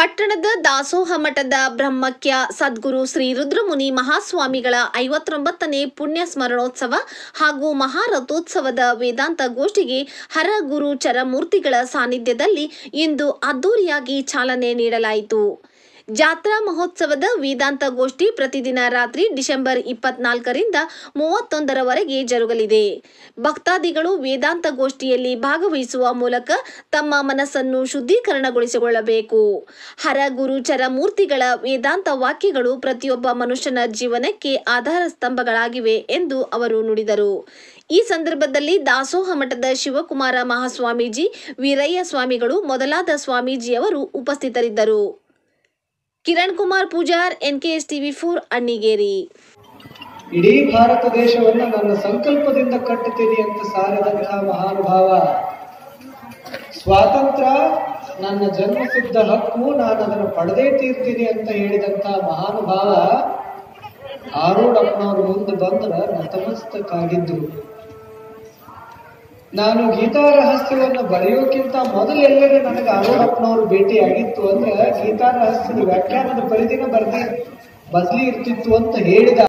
ಪಟ್ಟಣದ ದಾಸೋಹ ಮಠದ ಬ್ರಹ್ಮಕ್ಯ ಸದ್ಗುರು ಶ್ರೀ ರುದ್ರಮುನಿ ಮಹಾಸ್ವಾಮಿಗಳ ಐವತ್ತೊಂಬತ್ತನೇ ಪುಣ್ಯ ಸ್ಮರಣೋತ್ಸವ ಹಾಗೂ ಮಹಾರಥೋತ್ಸವದ ವೇದಾಂತ ಗೋಷ್ಠಿಗೆ ಹರ ಗುರು ಚರಮೂರ್ತಿಗಳ ಸಾನ್ನಿಧ್ಯದಲ್ಲಿ ಇಂದು ಅದ್ದೂರಿಯಾಗಿ ಚಾಲನೆ ನೀಡಲಾಯಿತು ಜಾತ್ರಾ ಮಹೋತ್ಸವದ ವೇದಾಂತ ಗೋಷ್ಠಿ ಪ್ರತಿದಿನ ರಾತ್ರಿ ಡಿಸೆಂಬರ್ ಇಪ್ಪತ್ನಾಲ್ಕರಿಂದ ಮೂವತ್ತೊಂದರವರೆಗೆ ಜರುಗಲಿದೆ ಭಕ್ತಾದಿಗಳು ವೇದಾಂತ ಗೋಷ್ಠಿಯಲ್ಲಿ ಭಾಗವಹಿಸುವ ಮೂಲಕ ತಮ್ಮ ಮನಸ್ಸನ್ನು ಶುದ್ಧೀಕರಣಗೊಳಿಸಿಕೊಳ್ಳಬೇಕು ಹರ ಗುರು ಚರಮೂರ್ತಿಗಳ ವೇದಾಂತ ವಾಕ್ಯಗಳು ಪ್ರತಿಯೊಬ್ಬ ಮನುಷ್ಯನ ಜೀವನಕ್ಕೆ ಆಧಾರ ಸ್ತಂಭಗಳಾಗಿವೆ ಎಂದು ಅವರು ನುಡಿದರು ಈ ಸಂದರ್ಭದಲ್ಲಿ ದಾಸೋಹ ಮಠದ ಶಿವಕುಮಾರ ಮಹಾಸ್ವಾಮೀಜಿ ವೀರಯ್ಯ ಸ್ವಾಮಿಗಳು ಮೊದಲಾದ ಸ್ವಾಮೀಜಿಯವರು ಉಪಸ್ಥಿತರಿದ್ದರು Kiran Kumar Pujar NKS TV four Annigeri ಇಡೀ ಭಾರತ ದೇಶವನ್ನು ನನ್ನ ಸಂಕಲ್ಪದಿಂದ ಕಟ್ಟುತ್ತೀನಿ ಅಂತ ಸಾರಿದಂತಹ ಮಹಾನುಭಾವ ಸ್ವಾತಂತ್ರ್ಯ ನನ್ನ ಜನ್ಮಸಿದ್ಧ ಹಕ್ಕು ನಾನು ಅದನ್ನು ಪಡೆದೇ ತೀರ್ತೀನಿ ಅಂತ ಹೇಳಿದಂತಹ ಮಹಾನುಭಾವ ಆರೋಡಪ್ಪನವ್ರ ಮುಂದೆ ಬಂದ್ರ ನತಮಸ್ತಕ್ಕಾಗಿದ್ರು ನಾನು ಗೀತಾ ರಹಸ್ಯವನ್ನ ಬರೆಯೋಕ್ಕಿಂತ ಮೊದಲೆಲ್ಲರೂ ನನಗೆ ಆರೋಡಪ್ಪನವರು ಭೇಟಿಯಾಗಿತ್ತು ಅಂದ್ರೆ ಗೀತಾ ರಹಸ್ಯದ ವ್ಯಾಖ್ಯಾನದ ಪರಿಧಿನ ಬರ್ದಿ ಬದಲಿ ಇರ್ತಿತ್ತು ಅಂತ ಹೇಳಿದ